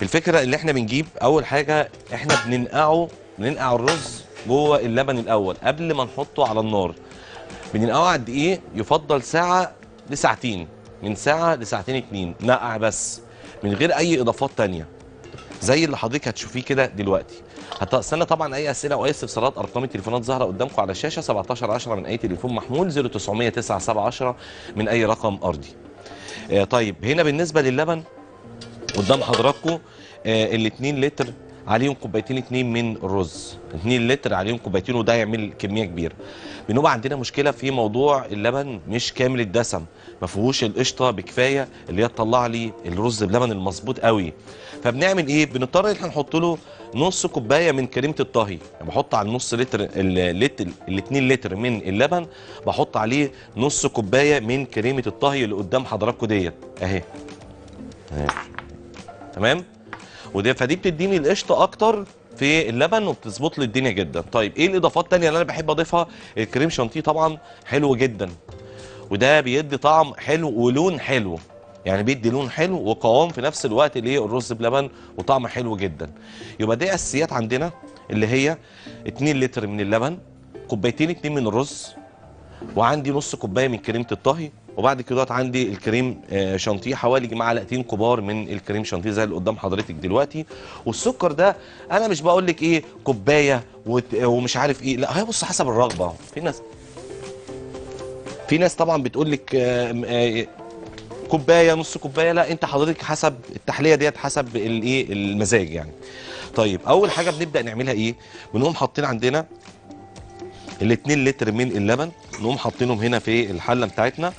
الفكره اللي احنا بنجيب اول حاجه احنا بننقعه بننقع الرز جوه اللبن الاول قبل ما نحطه على النار بننقعه قد ايه يفضل ساعه لساعتين من ساعه لساعتين اتنين نقع بس من غير اي اضافات تانية زي اللي حضرتك هتشوفيه كده دلوقتي هتستنى طبعا اي اسئله او اي استفسارات ارقام التليفونات ظاهره قدامكم على الشاشه 17 10 من اي تليفون محمول 0900 9710 من اي رقم ارضي آه، طيب هنا بالنسبه للبن قدام حضراتكم آه ال 2 لتر عليهم كوبايتين اتنين من الرز 2 لتر عليهم كوبايتين وده يعمل كميه كبيره بنبقى عندنا مشكله في موضوع اللبن مش كامل الدسم ما فيهوش القشطه بكفايه اللي هي تطلع لي الرز بلبن المظبوط قوي فبنعمل ايه بنضطر ان احنا نحط له نص كوبايه من كريمه الطهي يعني بحط على النص لتر اللتر ال 2 لتر من اللبن بحط عليه نص كوبايه من كريمه الطهي اللي قدام حضراتكم ديت اهي اهي تمام ودي فدي بتديني القشطه اكتر في اللبن وبتظبط لي الدنيا جدا طيب ايه الاضافات التانية اللي انا بحب اضيفها الكريم شانتيه طبعا حلو جدا وده بيدي طعم حلو ولون حلو يعني بيدي لون حلو وقوام في نفس الوقت اللي هي الرز بلبن وطعم حلو جدا يبقى دي اساسيات عندنا اللي هي 2 لتر من اللبن كوبايتين اتنين من الرز وعندي نص كوبايه من كريمه الطهي وبعد كده عندي الكريم آه، شانتيه حوالي معلقتين كبار من الكريم شانتيه زي اللي قدام حضرتك دلوقتي والسكر ده انا مش بقول لك ايه كوبايه وت- ومش عارف ايه لا هي بص حسب الرغبه في ناس في ناس طبعا بتقول لك آه، آه، كوبايه نص كوبايه لا انت حضرتك حسب التحليه ديت حسب الايه المزاج يعني طيب اول حاجه بنبدا نعملها ايه بنقوم حاطين عندنا ال 2 لتر من اللبن نقوم حاطينهم هنا في الحله بتاعتنا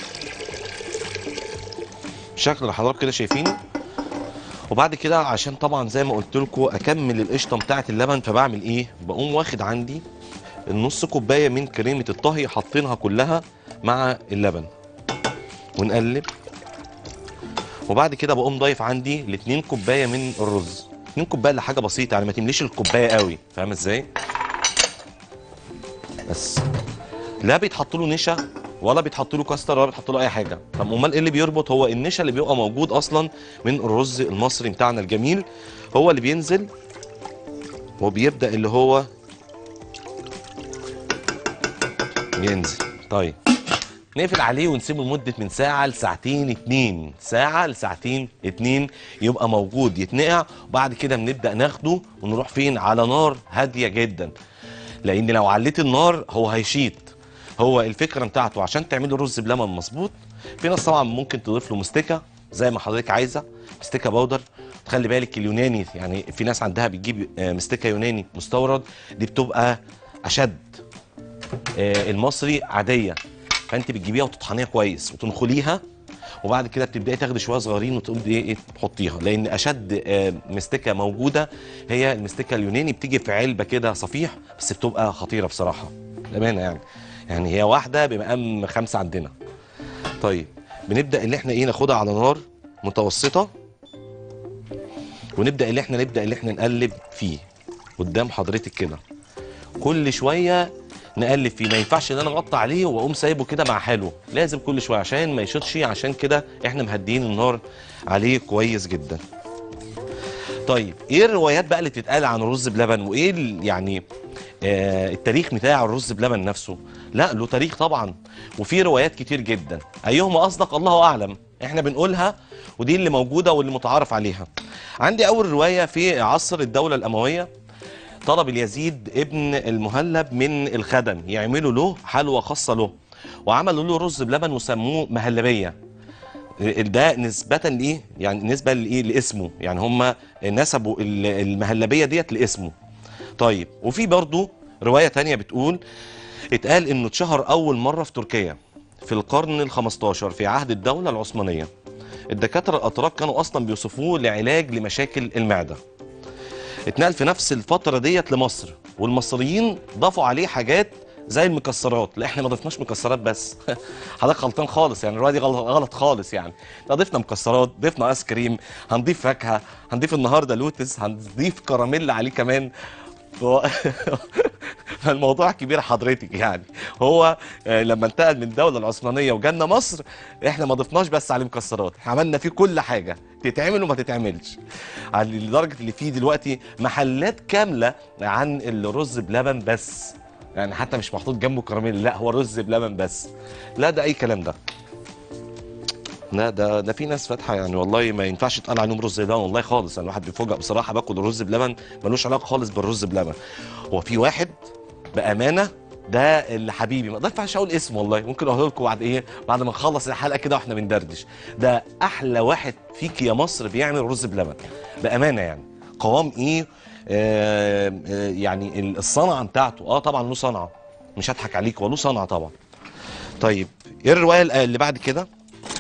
الشكل اللي حضراتكم كده شايفينه وبعد كده عشان طبعا زي ما قلت لكم اكمل القشطه بتاعه اللبن فبعمل ايه بقوم واخد عندي النص كوبايه من كريمه الطهي حاطينها كلها مع اللبن ونقلب وبعد كده بقوم ضايف عندي الاتنين كوبايه من الرز اتنين كوبايه اللي حاجه بسيطه يعني ما تمليش الكوبايه قوي فاهم ازاي بس لا بيتحط له نشا ولا بيتحط له كاستر ولا بيتحط له اي حاجه طب امال ايه اللي بيربط هو النشا اللي بيبقى موجود اصلا من الرز المصري بتاعنا الجميل هو اللي بينزل وبيبدا اللي هو ينزل طيب نقفل عليه ونسيبه لمدة من ساعة لساعتين اتنين ساعة لساعتين اتنين يبقى موجود يتنقع وبعد كده بنبدأ ناخده ونروح فين على نار هادية جدا لأن لو عليت النار هو هيشيط هو الفكرة بتاعته عشان تعملي رز بلبن مظبوط في ناس طبعا ممكن تضيف له مستكة زي ما حضرتك عايزة مستكة بودر تخلي بالك اليوناني يعني في ناس عندها بتجيب آه، مستكة يوناني مستورد دي بتبقى أشد آه، المصري عاديه فانت بتجيبيها وتطحنيها كويس وتنخليها وبعد كده بتبداي تاخدي شويه صغيرين وتقومي ايه إيه تحطيها لان اشد آه، مستكه موجوده هي المستكه اليوناني بتيجي في علبه كده صفيح بس بتبقى خطيره بصراحه بامانه يعني يعني هي واحده بمقام خمسه عندنا طيب بنبدا اللي احنا ايه ناخدها على نار متوسطه ونبدا اللي احنا نبدا اللي احنا نقلب فيه قدام حضرتك كده كل شويه نقلب فيه ما ينفعش ان انا اغطي عليه واقوم سايبه كده مع حاله لازم كل شويه عشان ما يشطش عشان كده احنا مهديين النار عليه كويس جدا طيب ايه الروايات بقى اللي بتتقال عن الرز بلبن وايه ال- يعني آه التاريخ بتاع الرز بلبن نفسه لا له تاريخ طبعا وفي روايات كتير جدا ايهما اصدق الله اعلم احنا بنقولها ودي اللي موجوده واللي متعارف عليها عندي اول روايه في عصر الدوله الامويه طلب اليزيد ابن المهلب من الخدم يعملوا له حلوى خاصه له وعملوا له رز بلبن وسموه مهلبيه ده نسبة لإيه؟ يعني نسبة لإيه؟ لاسمه، يعني هم نسبوا ال- المهلبية ديت لاسمه. طيب وفي برضو رواية تانية بتقول اتقال إنه اتشهر أول مرة في تركيا في القرن ال 15 في عهد الدولة العثمانية. الدكاترة الأتراك كانوا أصلا بيوصفوه لعلاج لمشاكل المعدة. اتنقل في نفس الفترة ديت لمصر والمصريين ضافوا عليه حاجات زي المكسرات لا احنا ما ضفناش مكسرات بس حضرتك غلطان خالص يعني الروايه دي غلط, غلط خالص يعني لا ضفنا مكسرات ضفنا ايس كريم هنضيف فاكهه هنضيف النهارده لوتس هنضيف كراميل عليه كمان ف... فالموضوع كبير حضرتك يعني هو آه، لما انتقل من الدوله العثمانيه وجالنا مصر احنا ما ضفناش بس عليه مكسرات احنا عملنا فيه كل حاجه تتعمل وما تتعملش على- لدرجه اللي فيه دلوقتي محلات كامله عن الرز بلبن بس يعني حتى مش محطوط جنبه كراميل لا هو رز بلبن بس لا ده اي كلام ده لا ده ده في ناس فاتحه يعني والله ما ينفعش يتقال عليهم رز بلبن والله خالص انا الواحد بيفوجئ بصراحه باكل الرز بلبن ملوش علاقه خالص بالرز بلبن هو في واحد بامانه ده اللي حبيبي ما ينفعش اقول اسمه والله ممكن اقول لكم بعد ايه بعد ما نخلص الحلقه كده واحنا بندردش ده احلى واحد فيك يا مصر بيعمل رز بلبن بامانه يعني قوام ايه آه آه يعني ال- الصنعه بتاعته اه طبعا له صنعه مش هضحك عليك هو له صنعه طبعا طيب ايه الروايه اللي بعد كده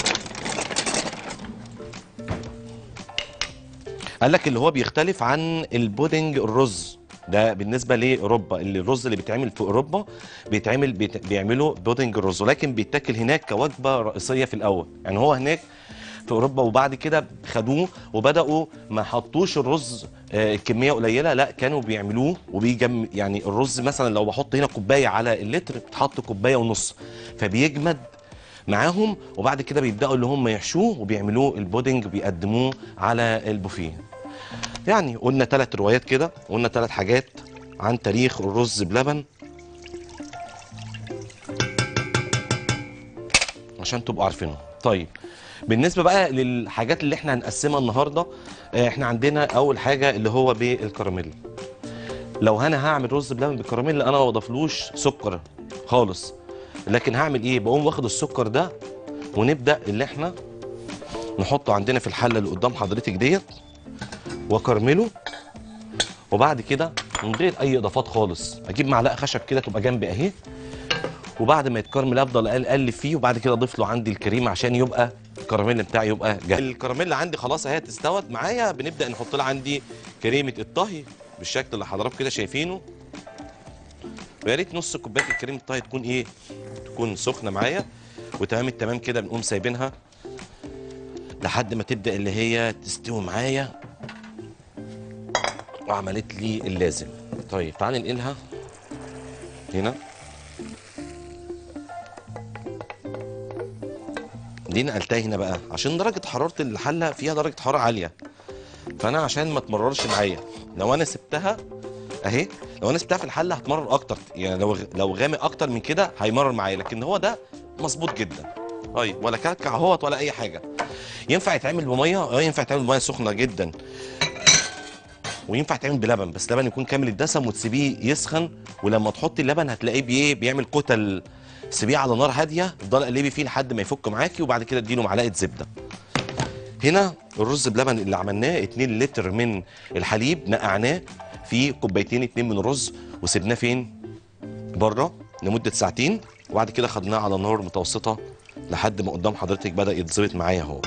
قال لك اللي هو بيختلف عن البودنج الرز ده بالنسبه لاوروبا اللي الرز اللي بيتعمل في اوروبا بيتعمل بيت... بيعملوا بودنج الرز ولكن بيتاكل هناك كوجبه رئيسيه في الاول يعني هو هناك في اوروبا وبعد كده خدوه وبداوا ما حطوش الرز آه، كميه قليله لا كانوا بيعملوه وبيجم يعني الرز مثلا لو بحط هنا كوبايه على اللتر بتحط كوبايه ونص فبيجمد معاهم وبعد كده بيبداوا اللي هم يحشوه وبيعملوه البودنج بيقدموه على البوفيه يعني قلنا ثلاث روايات كده قلنا ثلاث حاجات عن تاريخ الرز بلبن عشان تبقوا عارفينهم طيب بالنسبه بقى للحاجات اللي احنا هنقسمها النهارده آه، احنا عندنا اول حاجه اللي هو بالكراميل لو انا هعمل رز بلبن بالكراميل انا ما بضيفلوش سكر خالص لكن هعمل ايه بقوم واخد السكر ده ونبدا اللي احنا نحطه عندنا في الحله اللي قدام حضرتك ديت واكرمله وبعد كده من غير اي اضافات خالص اجيب معلقه خشب كده تبقى جنبي اهي وبعد ما يتكرمل افضل أقل- اقلب فيه وبعد كده اضيف له عندي الكريمه عشان يبقى الكراميل بتاعي يبقى جاهز الكراميل عندي خلاص اهي استوت معايا بنبدا نحط لها عندي كريمه الطهي بالشكل اللي حضراتكم كده شايفينه ويا ريت نص كوبايه الكريمه الطهي تكون ايه تكون سخنه معايا وتمام التمام كده بنقوم سايبينها لحد ما تبدا اللي هي تستوي معايا وعملت لي اللازم طيب تعالى ننقلها هنا دي نقلتها هنا بقى عشان درجه حراره الحله فيها درجه حراره عاليه فانا عشان ما تمررش معايا لو انا سبتها اهي لو انا سبتها في الحله هتمرر اكتر يعني لو لو غامق اكتر من كده هيمرر معايا لكن هو ده مظبوط جدا طيب ولا كلكع اهوت ولا اي حاجه ينفع يتعمل بميه اه ينفع يتعمل بميه سخنه جدا وينفع يتعمل بلبن بس لبن يكون كامل الدسم وتسيبيه يسخن ولما تحطي اللبن هتلاقيه بيه بيعمل كتل سيبيه على نار هاديه افضل قلبي فيه لحد ما يفك معاكي وبعد كده اديله معلقه زبده هنا الرز بلبن اللي عملناه 2 لتر من الحليب نقعناه في كوبايتين اتنين من الرز وسبناه فين بره لمده ساعتين وبعد كده خدناه على نار متوسطه لحد ما قدام حضرتك بدا يتظبط معايا اهو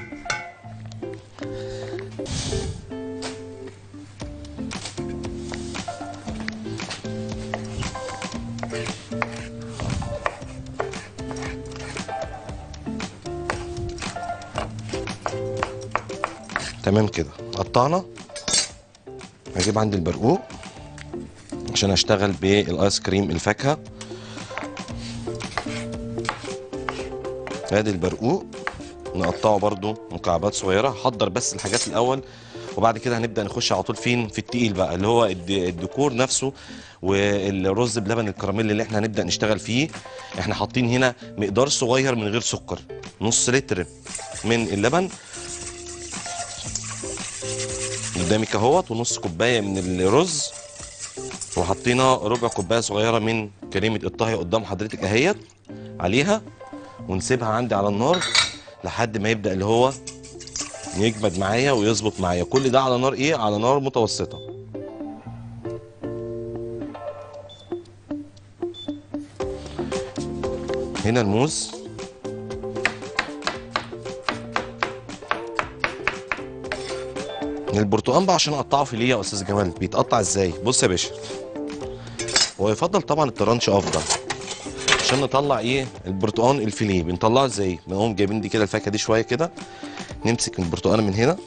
تمام كده قطعنا هجيب عندي البرقوق عشان اشتغل بالايس كريم الفاكهه ادي البرقوق نقطعه برضو مكعبات صغيره هحضر بس الحاجات الاول وبعد كده هنبدا نخش على طول فين في التقيل بقى اللي هو الد- الديكور نفسه والرز بلبن الكراميل اللي احنا هنبدا نشتغل فيه احنا حاطين هنا مقدار صغير من غير سكر نص لتر من اللبن قدامك اهوت ونص كوبايه من الرز وحطينا ربع كوبايه صغيره من كريمه الطهي قدام حضرتك اهيت عليها ونسيبها عندي على النار لحد ما يبدا اللي هو يجمد معايا ويظبط معايا كل ده على نار ايه على نار متوسطه هنا الموز البرتقال بقى عشان اقطعه في ليه يا استاذ جمال بيتقطع ازاي بص يا باشا هو يفضل طبعا الترانش افضل عشان نطلع ايه البرتقال الفيليه بنطلعه ازاي بنقوم جايبين دي كده الفاكهه دي شويه كده نمسك البرتقال من هنا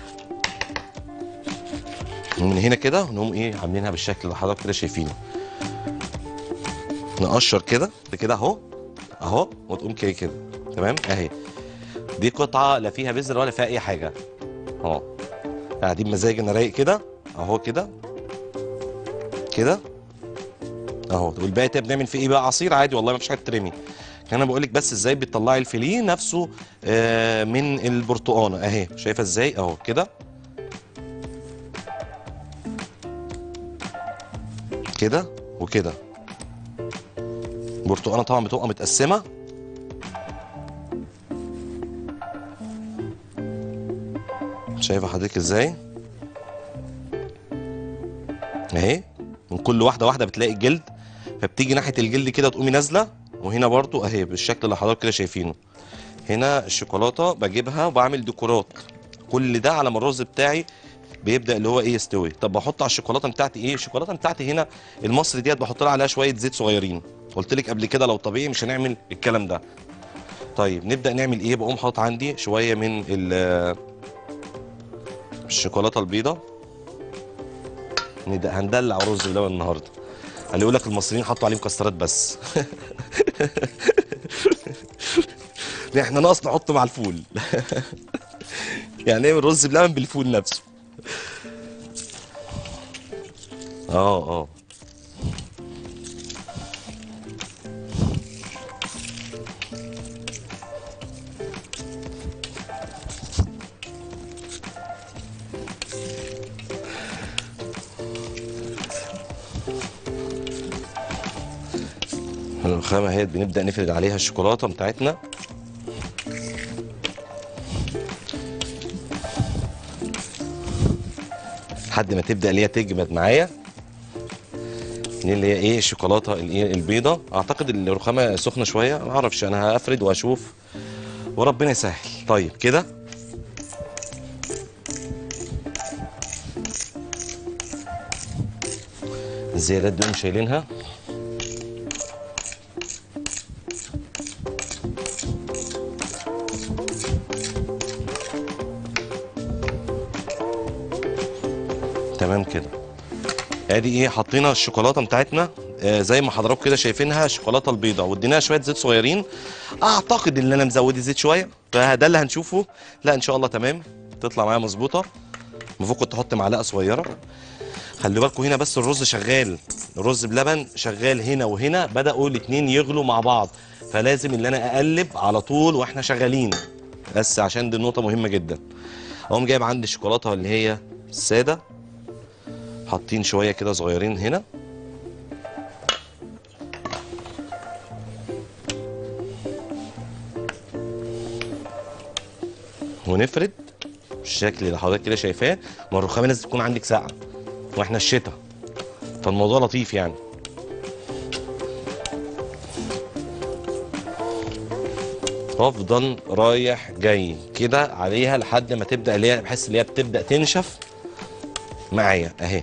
ومن هنا كده ونقوم ايه عاملينها بالشكل اللي حضرتك كده شايفينه نقشر كده كده اهو اهو وتقوم كده كده تمام اهي دي قطعه لا فيها بذر ولا فيها اي حاجه اهو قاعدين مزاج انا رايق كده اهو كده كده اهو والباقي ده بنعمل فيه ايه بقى عصير عادي والله ما فيش حاجه ترمي كان انا بقول لك بس ازاي بتطلعي الفيليه نفسه آه من البرتقانه اهي شايفه ازاي اهو كده كده وكده البرتقانه طبعا بتبقى متقسمه شايفه حضرتك ازاي اهي من كل واحده واحده بتلاقي الجلد فبتيجي ناحيه الجلد كده تقومي نازله وهنا برضو اهي بالشكل اللي حضرتك كده شايفينه هنا الشوكولاته بجيبها وبعمل ديكورات كل ده على ما الرز بتاعي بيبدا اللي هو ايه يستوي طب بحط على الشوكولاته بتاعتي ايه الشوكولاته بتاعتي هنا المصري ديت بحط لها عليها شويه زيت صغيرين قلت لك قبل كده لو طبيعي مش هنعمل الكلام ده طيب نبدا نعمل ايه بقوم حاطط عندي شويه من ال- الشوكولاته البيضاء ند- هندلع رز بلبن النهارده اللي يقول لك المصريين حطوا عليه مكسرات بس احنا ناقص نحط مع الفول يعني ايه رز بلبن بالفول نفسه اه اه الرخامة اهي بنبدأ نفرد عليها الشوكولاتة بتاعتنا لحد ما تبدأ اللي هي تجمد معايا دي اللي هي ايه الشوكولاتة الايه البيضة اعتقد الرخامة سخنة شوية ما اعرفش انا هفرد واشوف وربنا يسهل طيب كده الزيادات دي قوم شايلينها تمام كده ادي ايه حطينا الشوكولاته بتاعتنا آه زي ما حضراتكم كده شايفينها الشوكولاته البيضاء واديناها شويه زيت صغيرين اعتقد ان انا مزود الزيت شويه فده اللي هنشوفه لا ان شاء الله تمام تطلع معايا مظبوطه المفروض كنت احط معلقه صغيره خلي بالكم هنا بس الرز شغال الرز بلبن شغال هنا وهنا بداوا الاتنين يغلوا مع بعض فلازم ان انا اقلب على طول واحنا شغالين بس عشان دي نقطه مهمه جدا اقوم جايب عندي الشوكولاته اللي هي الساده حاطين شويه كده صغيرين هنا ونفرد بالشكل اللي حضرتك كده شايفاه ما الرخامه لازم تكون عندك ساقعه واحنا الشتاء فالموضوع لطيف يعني افضل رايح جاي كده عليها لحد ما تبدا اللي هي بحس ان هي بتبدا تنشف معايا اهي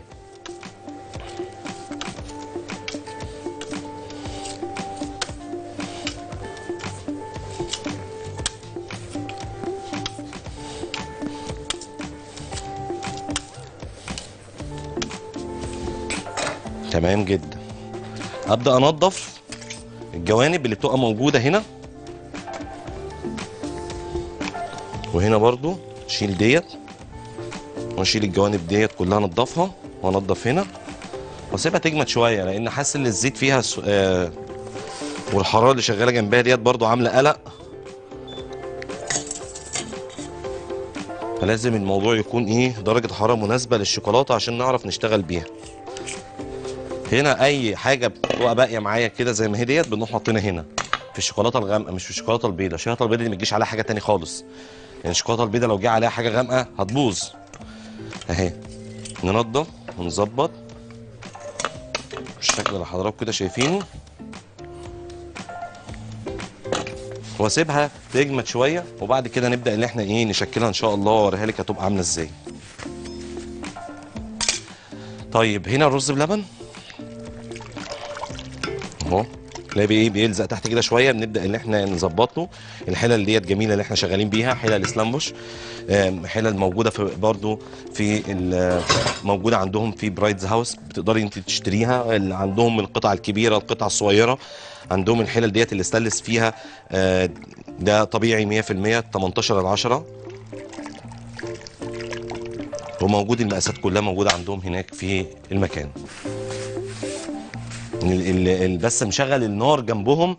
تمام جدا ابدا انضف الجوانب اللي بتبقى موجوده هنا وهنا برضو شيل ديت واشيل الجوانب ديت كلها انضفها وانضف هنا واسيبها تجمد شويه لان حاسس ان الزيت فيها س... آه والحراره اللي شغاله جنبها ديت برضو عامله قلق فلازم الموضوع يكون ايه درجه حراره مناسبه للشوكولاته عشان نعرف نشتغل بيها هنا اي حاجه بتبقى باقيه معايا كده زي ما هي ديت بنروح حاطينها هنا في الشوكولاته الغامقه مش في الشوكولاته البيضاء الشوكولاته البيضاء دي ما تجيش عليها حاجه تاني خالص يعني الشوكولاته البيضاء لو جه عليها حاجه غامقه هتبوظ اهي ننضف ونظبط بالشكل اللي حضراتكم كده شايفينه واسيبها تجمد شويه وبعد كده نبدا ان احنا ايه نشكلها ان شاء الله واوريها لك هتبقى عامله ازاي طيب هنا الرز بلبن اهو تلاقي ايه بيلزق تحت كده شويه بنبدا ان احنا نظبطه الحلل ديت جميله اللي احنا شغالين بيها حلل اسلامبوش آم، حلل موجوده في برضو في ال- موجوده عندهم في برايدز هاوس بتقدري انت تشتريها اللي عندهم القطع الكبيره القطع الصغيره عندهم الحلل ديت اللي استانلس فيها آه، ده طبيعي 100% 18 ل 10 وموجود المقاسات كلها موجوده عندهم هناك في المكان ال- ال- ال- بس مشغل النار جنبهم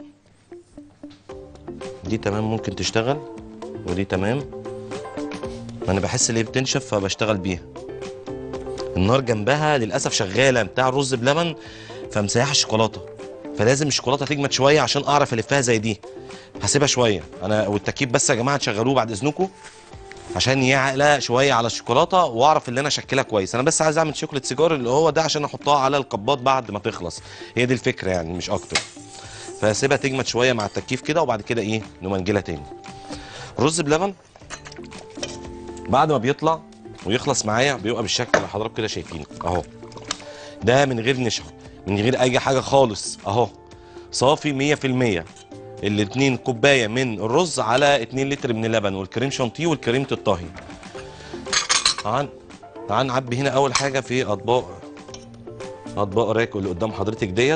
دي تمام ممكن تشتغل ودي تمام انا بحس ان هي بتنشف فبشتغل بيها النار جنبها للاسف شغاله بتاع الرز بلبن فمسيحه الشوكولاته فلازم الشوكولاته تجمد شويه عشان اعرف الفها زي دي هسيبها شويه انا والتكييف بس يا جماعه تشغلوه بعد اذنكم عشان يعلى شويه على الشوكولاته واعرف ان انا اشكلها كويس انا بس عايز اعمل شوكولاته سيجار اللي هو ده عشان احطها على القباط بعد ما تخلص هي دي الفكره يعني مش اكتر فهسيبها تجمد شويه مع التكييف كده وبعد كده ايه نمنجلها تاني رز بلبن بعد ما بيطلع ويخلص معايا بيبقى بالشكل اللي حضراتكم كده شايفينه اهو ده من غير نشا من غير اي حاجه خالص اهو صافي 100% الاتنين كوبايه من الرز على 2 لتر من اللبن والكريم شانتيه والكريمه الطهي تعال تعال نعبي هنا اول حاجه في اطباق اطباق راكو اللي قدام حضرتك ديت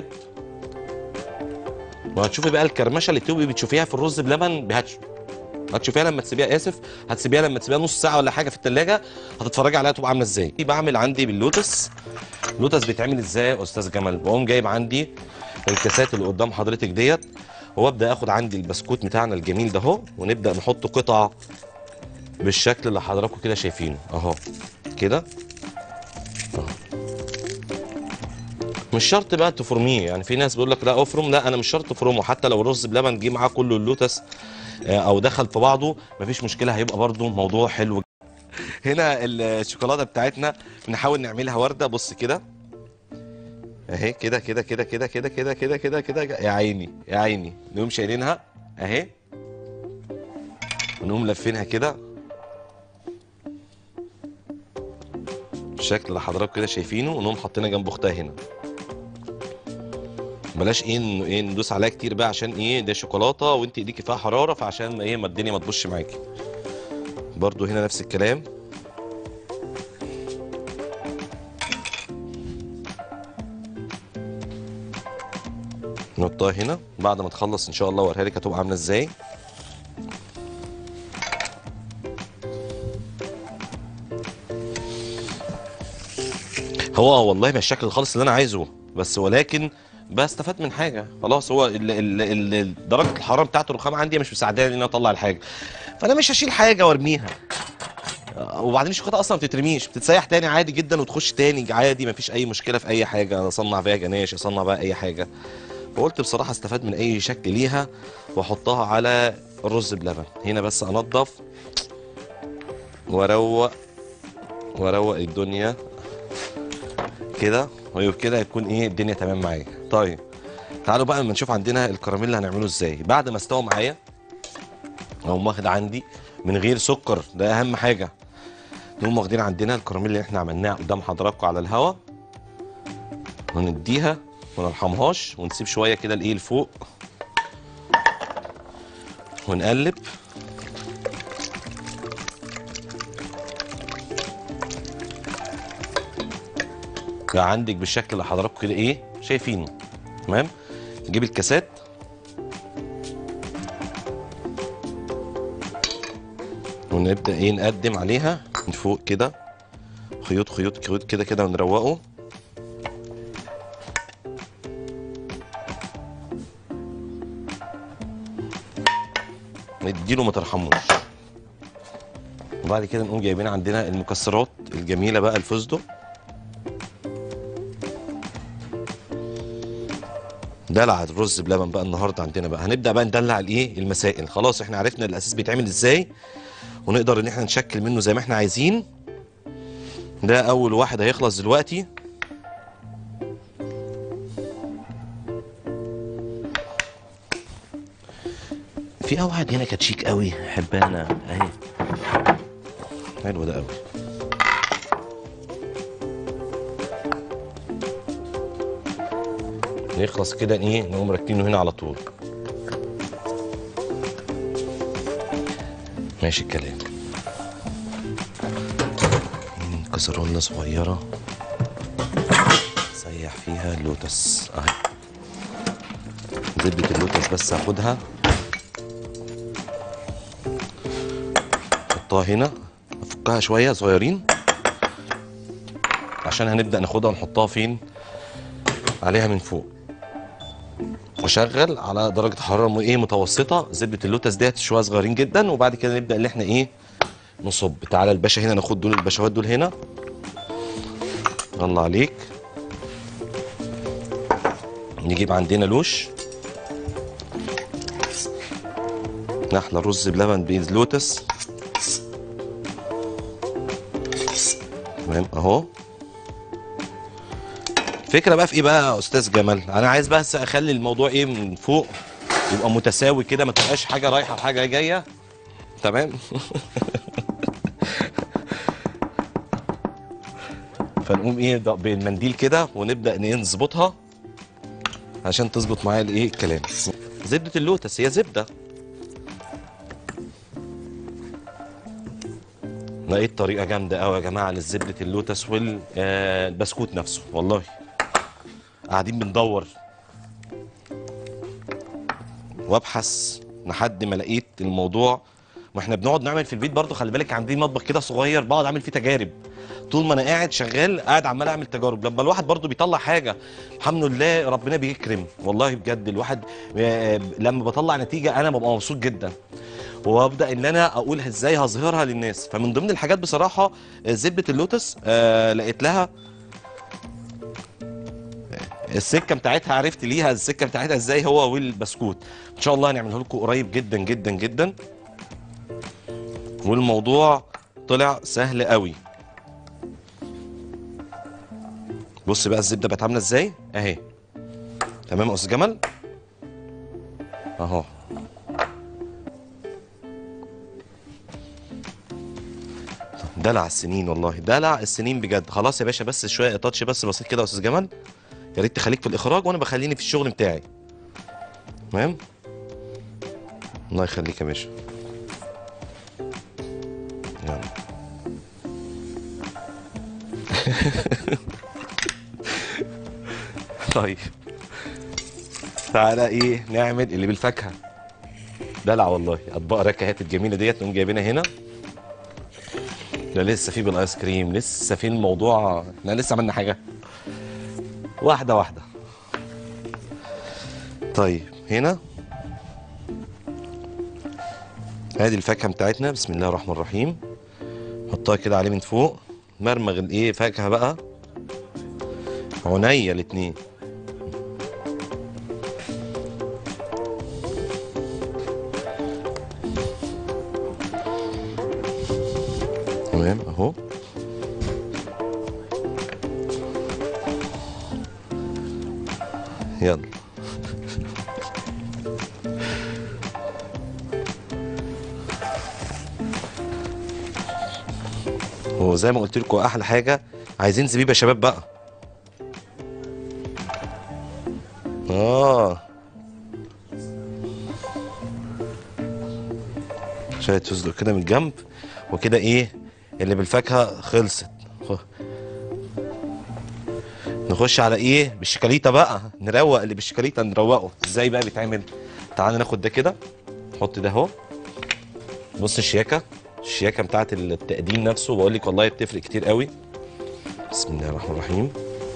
وهتشوفي بقى الكرمشه اللي بتبقي بتشوفيها في الرز بلبن بهاتشو هتشوفيها لما تسيبيها اسف هتسيبيها لما تسيبيها نص ساعه ولا حاجه في الثلاجه هتتفرجي عليها تبقى عامله ازاي بعمل عندي باللوتس اللوتس بيتعمل ازاي يا استاذ جمال بقوم جايب عندي الكاسات اللي قدام حضرتك ديت وابدا اخد عندي البسكوت بتاعنا الجميل ده اهو ونبدا نحط قطع بالشكل اللي حضراتكم كده شايفينه اهو كده أهو. مش شرط بقى تفرميه يعني في ناس بيقول لك لا افرم لا انا مش شرط افرمه حتى لو الرز بلبن جه معاه كله اللوتس آه، او دخل في بعضه مفيش مشكله هيبقى برضو موضوع حلو هنا الشوكولاته بتاعتنا بنحاول نعملها ورده بص كده اهي كده كده كده كده كده كده كده كده كده يا عيني يا عيني نقوم شايلينها اهي ونقوم لفينها كده بالشكل اللي حضراتكم كده شايفينه ونقوم حاطينها جنب اختها هنا بلاش ايه ن- ايه ندوس عليها كتير بقى عشان ايه ده شوكولاته وانت ايديكي فيها حراره فعشان ما ايه ما الدنيا ما تبوش معاكي برضو هنا نفس الكلام نحطها هنا بعد ما تخلص ان شاء الله اوريها لك هتبقى عامله ازاي هو والله مش الشكل الخالص اللي انا عايزه بس ولكن بستفاد من حاجه خلاص هو ال ال ال ال- درجه الحراره بتاعت الرخام عندي مش مساعداني ان انا اطلع الحاجه فانا مش هشيل حاجه وارميها آه، وبعدين الشوكولاته اصلا ما بتترميش بتتسيح تاني عادي جدا وتخش تاني عادي مفيش اي مشكله في اي حاجه اصنع فيها جناش اصنع بقى اي حاجه فقلت بصراحه استفاد من اي شكل ليها واحطها على الرز بلبن هنا بس انضف واروق واروق الدنيا كده وكده يكون ايه الدنيا تمام معايا طيب تعالوا بقى لما نشوف عندنا الكراميل هنعمله ازاي بعد ما استوى معايا اقوم واخد عندي من غير سكر ده اهم حاجه نقوم واخدين عندنا الكراميل اللي احنا عملناها قدام حضراتكم على الهوا ونديها وما نرحمهاش ونسيب شويه كده الايه لفوق ونقلب بقى عندك بالشكل اللي حضراتكم كده ايه شايفينه تمام نجيب الكاسات ونبدا ايه نقدم عليها من فوق كده خيوط خيوط خيوط كده كده ونروقه نديله ما ترحموش وبعد كده نقوم جايبين عندنا المكسرات الجميله بقى الفستق دلع الرز بلبن بقى النهارده عندنا بقى هنبدا بقى ندلع الايه المسائل خلاص احنا عرفنا الاساس بيتعمل ازاي ونقدر ان احنا نشكل منه زي ما احنا عايزين ده اول واحد هيخلص دلوقتي في واحد هنا كانت شيك قوي احبها انا اهي حلو ده قوي يخلص كده ايه نقوم راكنينه هنا على طول ماشي الكلام مم، كسرولة صغيرة سيح فيها اللوتس اهي زبدة اللوتس بس هاخدها احطها هنا افكها شوية صغيرين عشان هنبدأ ناخدها ونحطها فين عليها من فوق واشغل على درجه حراره م- ايه متوسطه زبده اللوتس ديت شويه صغيرين جدا وبعد كده نبدا ان احنا ايه نصب تعالى الباشا هنا ناخد دول البشوات دول هنا الله عليك نجيب عندنا لوش نحلى رز بلبن بلوتس تمام اهو الفكره بقى في ايه بقى يا استاذ جمال انا عايز بس اخلي الموضوع ايه من فوق يبقى متساوي كده ما تبقاش حاجه رايحه وحاجه جايه تمام فنقوم ايه ده بالمنديل كده ونبدا إن إيه نظبطها عشان تظبط معايا الايه الكلام زبده اللوتس هي زبده لقيت طريقه جامده قوي يا جماعه لزبده اللوتس والبسكوت نفسه والله قاعدين بندور وابحث لحد ما لقيت الموضوع واحنا بنقعد نعمل في البيت برضه خلي بالك عندي مطبخ كده صغير بقعد اعمل فيه تجارب طول ما انا قاعد شغال قاعد عمال اعمل تجارب لما الواحد برضه بيطلع حاجه الحمد لله ربنا بيكرم والله بجد الواحد آه، لما بطلع نتيجه انا ببقى مبسوط جدا وابدا ان انا اقول ازاي هظهرها للناس فمن ضمن الحاجات بصراحه آه، زبده اللوتس آه لقيت لها السكه بتاعتها عرفت ليها السكه بتاعتها ازاي هو والبسكوت ان شاء الله هنعمله لكم قريب جدا جدا جدا والموضوع طلع سهل قوي بص بقى الزبده بقت عامله ازاي اهي تمام يا استاذ جمال اهو دلع السنين والله دلع السنين بجد خلاص يا باشا بس شويه تاتش بس بسيط كده يا استاذ جمال يا ريت تخليك في الاخراج وانا بخليني في الشغل بتاعي تمام الله يخليك يا باشا يلا طيب تعالى ايه نعمل اللي بالفاكهه دلع والله اطباق ركهات الجميله ديت نقوم جايبينها هنا ده لسه في بالايس كريم لسه في الموضوع احنا لسه عملنا حاجه واحده واحده طيب هنا ادي الفاكهه بتاعتنا بسم الله الرحمن الرحيم حطها كده عليه من فوق مرمغ الايه فاكهه بقى عينيا الاتنين تمام اهو يلا هو زي ما قلت لكم احلى حاجه عايزين زبيب يا شباب بقى اه شويه تسلق كده من الجنب وكده ايه اللي بالفاكهه خلصت خ- نخش على ايه بالشيكاليتا بقى نروق اللي بالشيكاليتا نروقه ازاي بقى بيتعمل تعال ناخد ده كده نحط ده اهو بص الشياكه الشياكه بتاعت التقديم نفسه بقول لك والله بتفرق كتير قوي بسم الله الرحمن الرحيم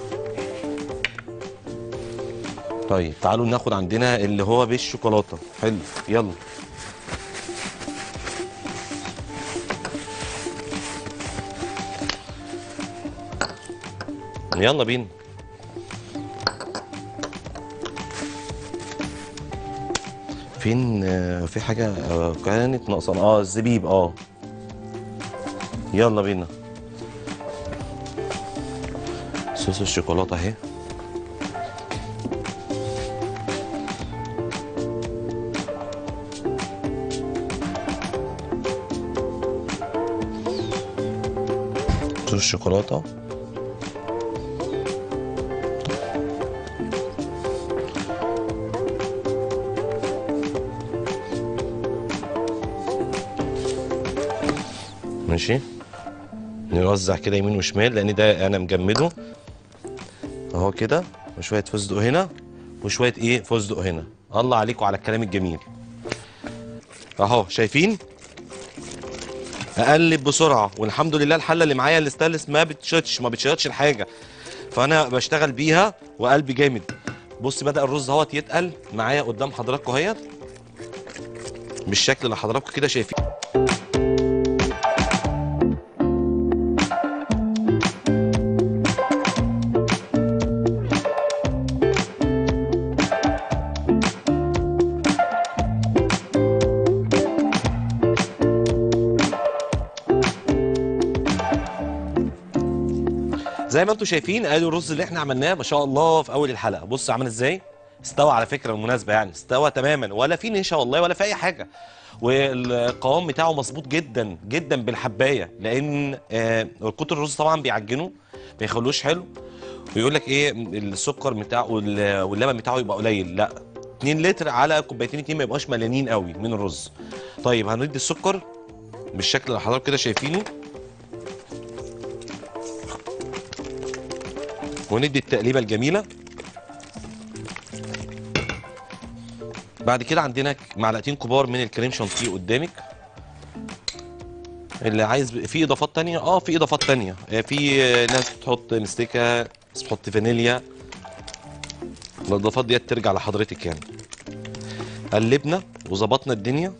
طيب تعالوا ناخد عندنا اللي هو بالشوكولاته حلو يلا يلا بينا فين آه، في حاجة آه، كانت ناقصة اه الزبيب اه يلا بينا صوص الشوكولاتة اهي صوص الشوكولاتة ماشي نوزع كده يمين وشمال لان ده انا مجمده اهو كده وشويه فستق هنا وشويه ايه فستق هنا الله عليكم على الكلام الجميل اهو شايفين اقلب بسرعه والحمد لله الحله اللي معايا الاستانلس ما بتشطش ما بتشطش الحاجه فانا بشتغل بيها وقلبي جامد بص بدا الرز اهوت يتقل معايا قدام حضراتكم اهيت بالشكل اللي حضراتكم كده شايفين زي ما انتم شايفين ادي الرز اللي احنا عملناه ما شاء الله في اول الحلقه بص عامل ازاي استوى على فكره بالمناسبه يعني استوى تماما ولا في نشا والله ولا في اي حاجه والقوام بتاعه مظبوط جدا جدا بالحبايه لان آه كتر الرز طبعا بيعجنه ما يخلوش حلو ويقول لك ايه السكر بتاعه وال- واللبن بتاعه يبقى قليل لا 2 لتر على كوبايتين اتنين ما يبقاش مليانين قوي من الرز طيب هندي السكر بالشكل اللي حضراتكم كده شايفينه وندي التقليبه الجميله بعد كده عندنا معلقتين كبار من الكريم شانتيه قدامك اللي عايز في اضافات تانية اه في اضافات تانية آه، في آه، ناس بتحط مستكه ناس بتحط فانيليا الاضافات ديت ترجع لحضرتك يعني قلبنا وظبطنا الدنيا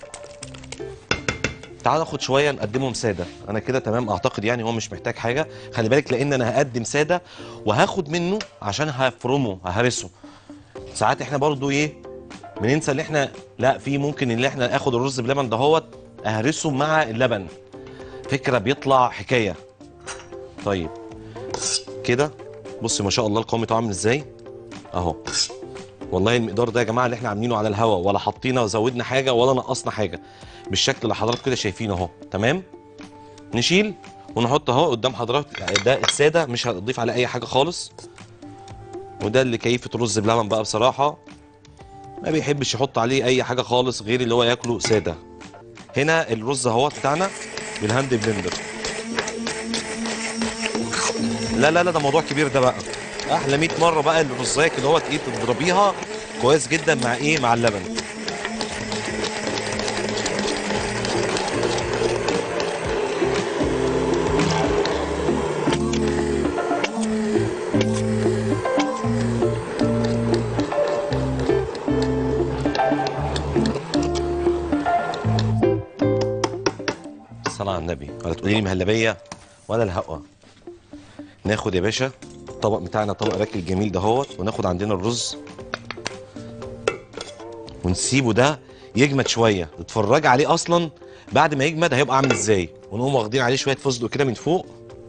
تعال ناخد شويه نقدمهم ساده انا كده تمام اعتقد يعني هو مش محتاج حاجه خلي بالك لان انا هقدم ساده وهاخد منه عشان هفرمه ههرسه ساعات احنا برضو ايه بننسى ان احنا لا في ممكن ان احنا اخد الرز بلبن دهوت اهرسه مع اللبن فكره بيطلع حكايه طيب كده بص ما شاء الله القوام بتاعه عامل ازاي اهو والله المقدار ده يا جماعه اللي احنا عاملينه على الهوا ولا حطينا وزودنا حاجه ولا نقصنا حاجه بالشكل اللي حضراتكم كده شايفينه اهو تمام نشيل ونحط اهو قدام حضرتك ده الساده مش هنضيف عليه اي حاجه خالص وده اللي كيفه الرز بلبن بقى بصراحه ما بيحبش يحط عليه اي حاجه خالص غير اللي هو ياكله ساده هنا الرز اهو بتاعنا بالهاند بلندر لا لا لا ده موضوع كبير ده بقى احلى 100 مره بقى الرزايه اللي هو ايه تضربيها كويس جدا مع ايه مع اللبن الصلاة على النبي ولا تقولي لي مهلبية ولا الهقوة ناخد يا باشا الطبق بتاعنا طبق راكل جميل دهوت وناخد عندنا الرز ونسيبه ده يجمد شوية اتفرج عليه أصلا بعد ما يجمد هيبقى عامل ازاي ونقوم واخدين عليه شوية فستق كده من فوق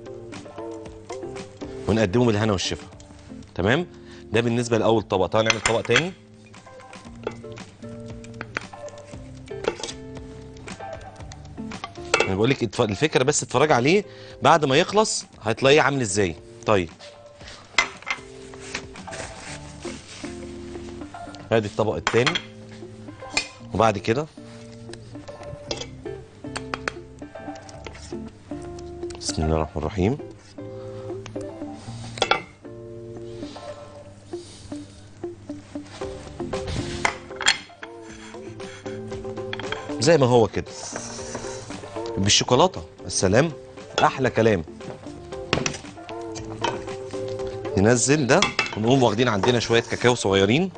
ونقدمه بالهنا والشفا تمام ده بالنسبة لأول طبق تعالى نعمل طبق تاني انا بقول لك اتف- الفكره بس اتفرج عليه بعد ما يخلص هتلاقيه عامل ازاي طيب ادي الطبق التاني وبعد كده بسم الله الرحمن الرحيم زي ما هو كده بالشوكولاته السلام احلى كلام ننزل ده ونقوم واخدين عندنا شويه كاكاو صغيرين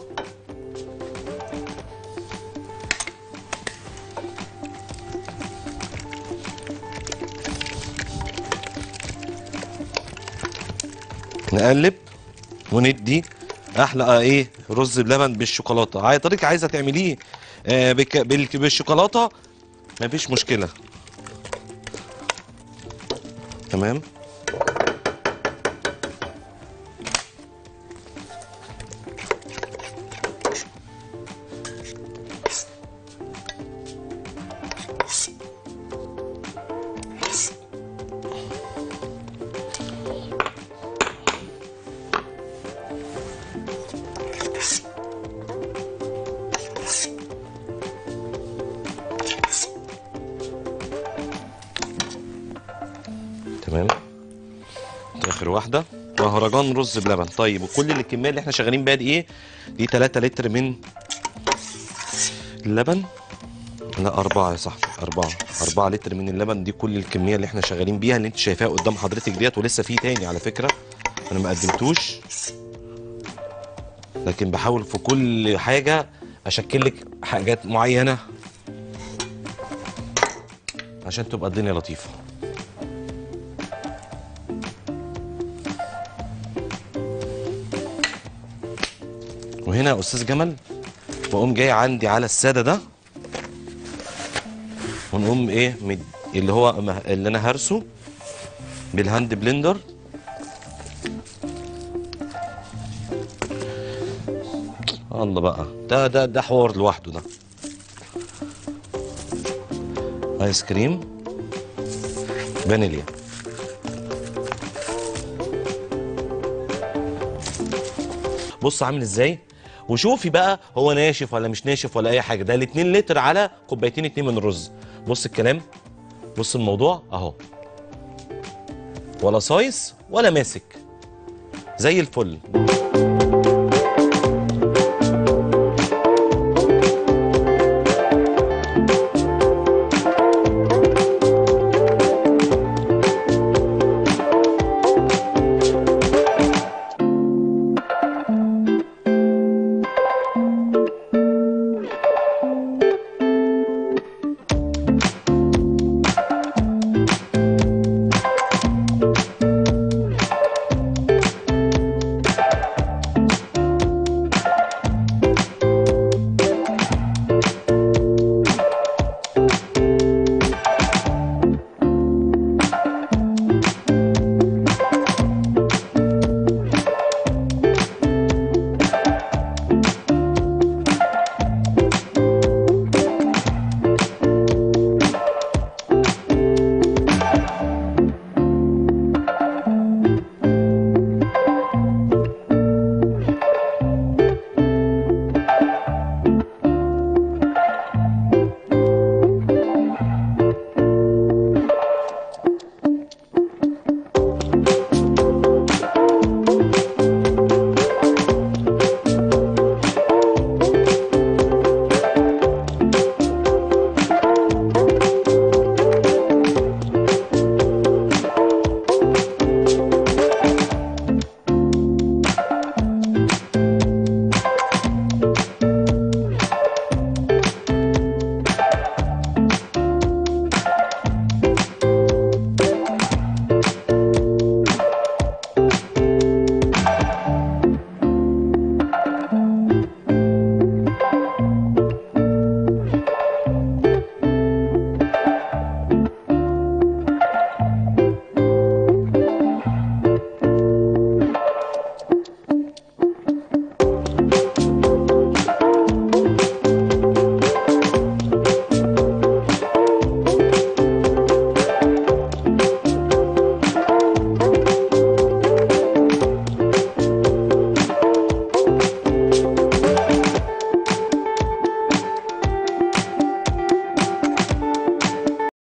نقلب وندي احلى آه ايه رز بلبن بالشوكولاته عايز طريقه عايزه تعمليه آه بك... بال... بالشوكولاته مفيش مشكله تمام اخر واحده مهرجان رز بلبن طيب وكل الكميه اللي احنا شغالين بيها دي ايه دي 3 لتر من اللبن لا أربعة يا صاحبي أربعة أربعة لتر من اللبن دي كل الكمية اللي احنا شغالين بيها اللي انت شايفاها قدام حضرتك ديت ولسه في تاني على فكرة أنا ما قدمتوش لكن بحاول في كل حاجة أشكل لك حاجات معينة عشان تبقى الدنيا لطيفة وهنا يا أستاذ جمل بقوم جاي عندي على السادة ده ونقوم ايه مد... اللي هو مه- اللي انا هرسه بالهاند بلندر الله بقى ده ده ده حوار لوحده ده ايس كريم فانيليا بص عامل ازاي وشوفي بقى هو ناشف ولا مش ناشف ولا اي حاجه ده ال 2 لتر على كوبايتين اتنين من الرز بص الكلام بص الموضوع اهو ولا صايص ولا ماسك زي الفل